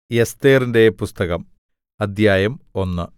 എസ്ഥേറിന്റെ പുസ്തകം അദ്ധ്യായം ഒന്ന്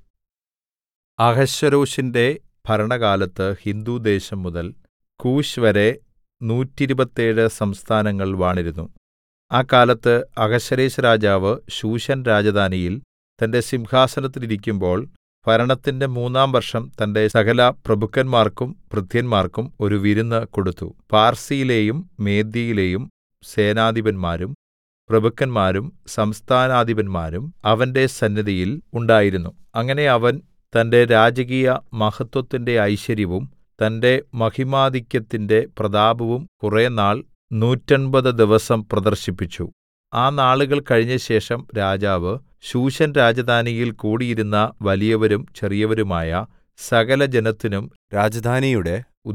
അഹശ്വേരോശിന്റെ ഭരണകാലത്ത് ഹിന്ദുദേശം മുതൽ കൂശ് വരെ നൂറ്റിരുപത്തേഴ് സംസ്ഥാനങ്ങൾ വാണിരുന്നു ആ കാലത്ത് അഹശ്വേരോശ് രാജാവ് ശൂശൻ രാജധാനിയിൽ തന്റെ സിംഹാസനത്തിൽ ഇരിക്കുമ്പോൾ ഭരണത്തിന്റെ മൂന്നാം വർഷം തന്റെ സകലപ്രഭുക്കന്മാർക്കും ഭൃത്യന്മാർക്കും ഒരു വിരുന്ന് കൊടുത്തു പാർസ്യയിലെയും മേദ്യയിലെയും സേനാധിപന്മാരും പ്രഭുക്കന്മാരും സംസ്ഥാനാധിപന്മാരും അവന്റെ സന്നിധിയിൽ ഉണ്ടായിരുന്നു അങ്ങനെ അവൻ തന്റെ രാജകീയ മഹത്വത്തിന്റെ ഐശ്വര്യവും തന്റെ മഹിമാധിക്യത്തിന്റെ പ്രതാപവും കുറെനാൾ നൂറ്റെൺപത് ദിവസം പ്രദർശിപ്പിച്ചു ആ നാളുകൾ കഴിഞ്ഞശേഷം രാജാവ് ശൂശൻ രാജധാനിയിൽ കൂടിയിരുന്ന വലിയവരും ചെറിയവരുമായ സകലജനത്തിനും രാജധാനിയുടെ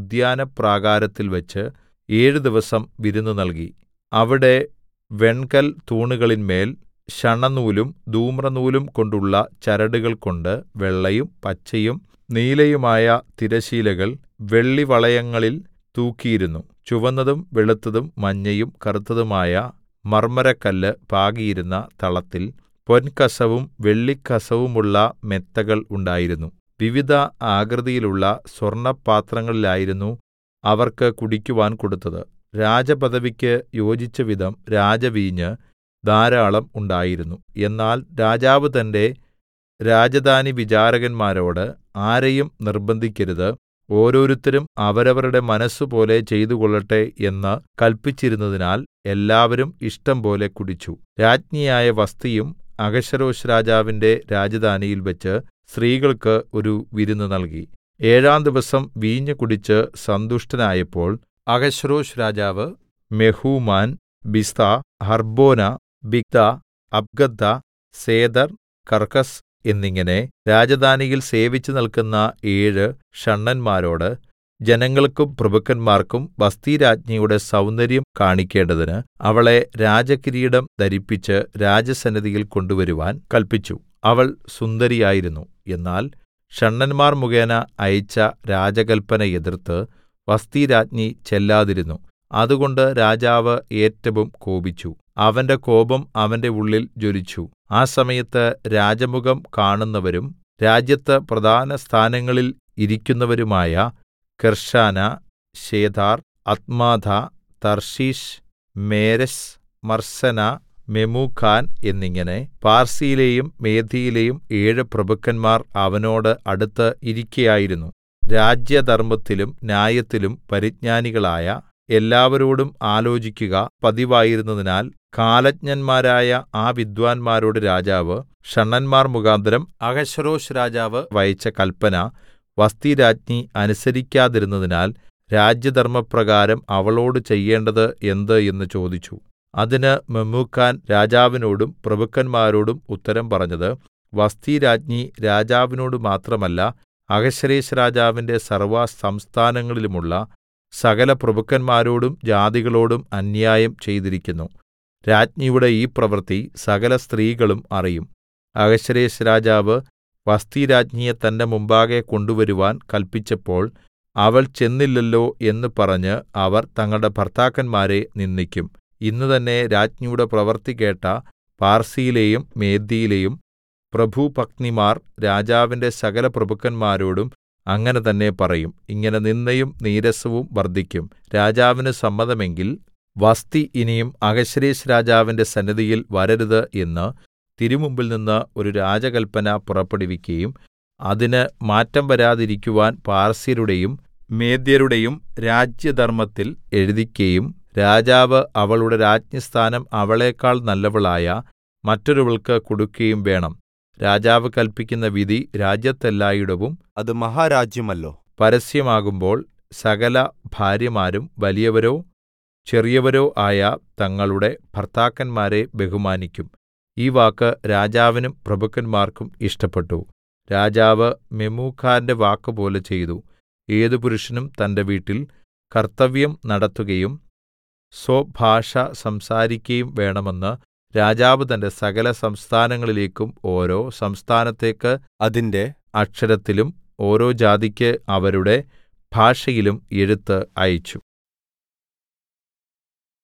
ഉദ്യാനപ്രാകാരത്തിൽവച്ച് ഏഴു ദിവസം വിരുന്ന് നൽകി അവിടെ വെൺകൽ തൂണുകളിന്മേൽ ശണനൂലും ധൂമ്രനൂലും കൊണ്ടുള്ള ചരടുകൾകൊണ്ട് വെള്ളയും പച്ചയും നീലയുമായ തിരശ്ശീലകൾ വെള്ളിവളയങ്ങളിൽ തൂക്കിയിരുന്നു ചുവന്നതും വെളുത്തതും മഞ്ഞയും കറുത്തതുമായ മർമ്മരക്കല്ല് പാകിയിരുന്ന തളത്തിൽ പൊൻകസവും വെള്ളിക്കസവുമുള്ള മെത്തകൾ ഉണ്ടായിരുന്നു വിവിധ ആകൃതിയിലുള്ള സ്വർണ്ണപാത്രങ്ങളിലായിരുന്നു അവർക്ക് കുടിക്കുവാൻ കൊടുത്തത് രാജപദവിക്ക് യോജിച്ചവിധം രാജവീഞ്ഞ് ധാരാളം ഉണ്ടായിരുന്നു എന്നാൽ രാജാവ് തന്റെ രാജധാനി വിചാരകന്മാരോട് ആരെയും നിർബന്ധിക്കരുത് ഓരോരുത്തരും അവരവരുടെ മനസ്സുപോലെ ചെയ്തുകൊള്ളട്ടെ എന്ന് കല്പിച്ചിരുന്നതിനാൽ എല്ലാവരും ഇഷ്ടംപോലെ കുടിച്ചു രാജ്ഞിയായ വസ്ഥിയും അഹശ്വേരോശ് രാജാവിന്റെ രാജധാനിയിൽ വെച്ച് സ്ത്രീകൾക്ക് ഒരു വിരുന്ന് നൽകി ഏഴാം ദിവസം വീഞ്ഞ് കുടിച്ച് സന്തുഷ്ടനായപ്പോൾ അഹശ്വേരോശ് രാജാവ് മെഹൂമാൻ ബിസ്ത ഹർബോന ബിഗ്ദ അബ്ഗദ്ദ സേദർ കർക്കസ് എന്നിങ്ങനെ രാജധാനിയിൽ സേവിച്ചു നിൽക്കുന്ന ഏഴ് ഷണ്ഡന്മാരോട് ജനങ്ങൾക്കും പ്രഭുക്കന്മാർക്കും വസ്ഥിരാജ്ഞിയുടെ സൗന്ദര്യം കാണിക്കേണ്ടതിന് അവളെ രാജകിരീടം ധരിപ്പിച്ച് രാജസന്നിധിയിൽ കൊണ്ടുവരുവാൻ കല്പിച്ചു അവൾ സുന്ദരിയായിരുന്നു എന്നാൽ ഷണ്ഡന്മാർ മുഖേന അയച്ച രാജകല്പന എതിർത്ത് വസ്ഥിരാജ്ഞി ചെല്ലാതിരുന്നു അതുകൊണ്ട് രാജാവ് ഏറ്റവും കോപിച്ചു അവന്റെ കോപം അവന്റെ ഉള്ളിൽ ജ്വലിച്ചു ആ സമയത്ത് രാജമുഖം കാണുന്നവരും രാജ്യത്ത് പ്രധാന സ്ഥാനങ്ങളിൽ ഇരിക്കുന്നവരുമായ കെർശാന ശേഥാർ അത്മാഥ തർശീശ് മേരെസ് മർസന മെമൂഖാൻ എന്നിങ്ങനെ പാർസിയിലെയും മേദ്യയിലെയും ഏഴ് പ്രഭുക്കന്മാർ അവനോട് അടുത്ത് ഇരിക്കയായിരുന്നു രാജ്യധർമ്മത്തിലും ന്യായത്തിലും പരിജ്ഞാനികളായ എല്ലാവരോടും ആലോചിക്കുക പതിവായിരുന്നതിനാൽ കാലജ്ഞന്മാരായ ആ വിദ്വാൻമാരോട് രാജാവ് ഷണ്ഡന്മാർ മുഖാന്തരം അഹശ്വേരോശ് രാജാവ് അയച്ച കല്പന വസ്ഥിരാജ്ഞി അനുസരിക്കാതിരുന്നതിനാൽ രാജ്യധർമ്മപ്രകാരം അവളോട് ചെയ്യേണ്ടത് എന്ത് എന്ന് ചോദിച്ചു അതിന് മെമൂഖാൻ രാജാവിനോടും പ്രഭുക്കന്മാരോടും ഉത്തരം പറഞ്ഞത് വസ്ഥിരാജ്ഞി രാജാവിനോട് മാത്രമല്ല അഹശ്വേരോശ് രാജാവിന്റെ സർവ്വ സംസ്ഥാനങ്ങളിലുമുള്ള സകല പ്രഭുക്കന്മാരോടും ജാതികളോടും അന്യായം ചെയ്തിരിക്കുന്നു രാജ്ഞിയുടെ ഈ പ്രവൃത്തി സകല സ്ത്രീകളും അറിയും അഹശ്വേരോശ് രാജാവ് വസ്ഥിരാജ്ഞിയെ തന്റെ മുമ്പാകെ കൊണ്ടുവരുവാൻ കല്പിച്ചപ്പോൾ അവൾ ചെന്നില്ലല്ലോ എന്ന് പറഞ്ഞ് അവർ തങ്ങളുടെ ഭർത്താക്കന്മാരെ നിന്ദിക്കും ഇന്ന് തന്നെ രാജ്ഞിയുടെ പ്രവൃത്തി കേട്ട പാർസിയിലെയും മേദ്യയിലെയും പ്രഭുപത്നിമാർ രാജാവിന്റെ സകല പ്രഭുക്കന്മാരോടും അങ്ങനെ തന്നെ പറയും ഇങ്ങനെ നിന്ദയും നീരസവും വർദ്ധിക്കും രാജാവിന് സമ്മതമെങ്കിൽ വസ്ഥി ഇനിയും അഹശ്വേരോശ് രാജാവിന്റെ സന്നിധിയിൽ വരരുത് എന്ന് തിരുമുമ്പിൽ നിന്ന് ഒരു രാജകല്പന പുറപ്പെടുവിക്കുകയും അതിന് മാറ്റം വരാതിരിക്കുവാൻ പാർസ്യരുടെയും മേദ്യരുടെയും രാജ്യധർമ്മത്തിൽ എഴുതിക്കയും രാജാവ് അവളുടെ രാജ്ഞിസ്ഥാനം അവളെക്കാൾ നല്ലവളായ മറ്റൊരുവൾക്ക് കൊടുക്കുകയും വേണം രാജാവ് കല്പിക്കുന്ന വിധി രാജ്യത്തെല്ലായിടവും അത് മഹാരാജ്യമല്ലോ പരസ്യമാകുമ്പോൾ സകല ഭാര്യമാരും വലിയവരോ ചെറിയവരോ ആയ തങ്ങളുടെ ഭർത്താക്കന്മാരെ ബഹുമാനിക്കും ഈ വാക്ക് രാജാവിനും പ്രഭുക്കന്മാർക്കും ഇഷ്ടപ്പെട്ടു രാജാവ് മെമൂഖാന്റെ വാക്കുപോലെ ചെയ്തു ഏതു പുരുഷനും തന്റെ വീട്ടിൽ കർത്തവ്യം നടത്തുകയും സ്വഭാഷ സംസാരിക്കയും വേണമെന്ന് രാജാവ് തന്റെ സകല സംസ്ഥാനങ്ങളിലേക്കും ഓരോ സംസ്ഥാനത്തേക്ക് അതിന്റെ അക്ഷരത്തിലും ഓരോ ജാതിക്ക് അവരുടെ ഭാഷയിലും എഴുത്ത് അയച്ചു